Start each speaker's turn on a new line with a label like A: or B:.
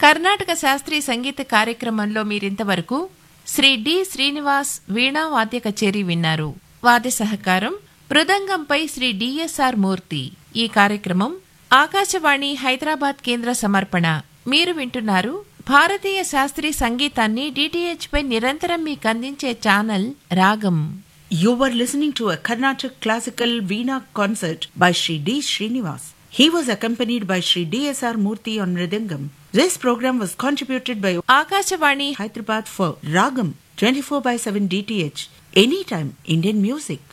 A: కర్ణాటక శాస్త్రీయ సంగీత కార్యక్రమంలో మీరింతవరకు శ్రీ డి శ్రీనివాస్ వీణా వాద్య కచేరీ విన్నారు వాద్య సహకారం మృదంగంపై శ్రీ డిఎస్ఆర్ మూర్తి ఈ కార్యక్రమం ఆకాశవాణి హైదరాబాద్ కేంద్ర సమర్పణ మీరు వింటున్నారు భారతీయ శాస్త్రీయ సంగీతాన్ని డిటిహెచ్ పై నిరంతరం మీకు అందించే ఛానల్ రాగం
B: You were listening to a Carnatic classical Veena concert by Sri D. Srinivas. He was accompanied by Sri D.S.R. Murthy on Mridangam. This program was contributed by
A: Akashvani
B: Hyderabad for Ragam 24 by 7 DTH. Anytime Indian music.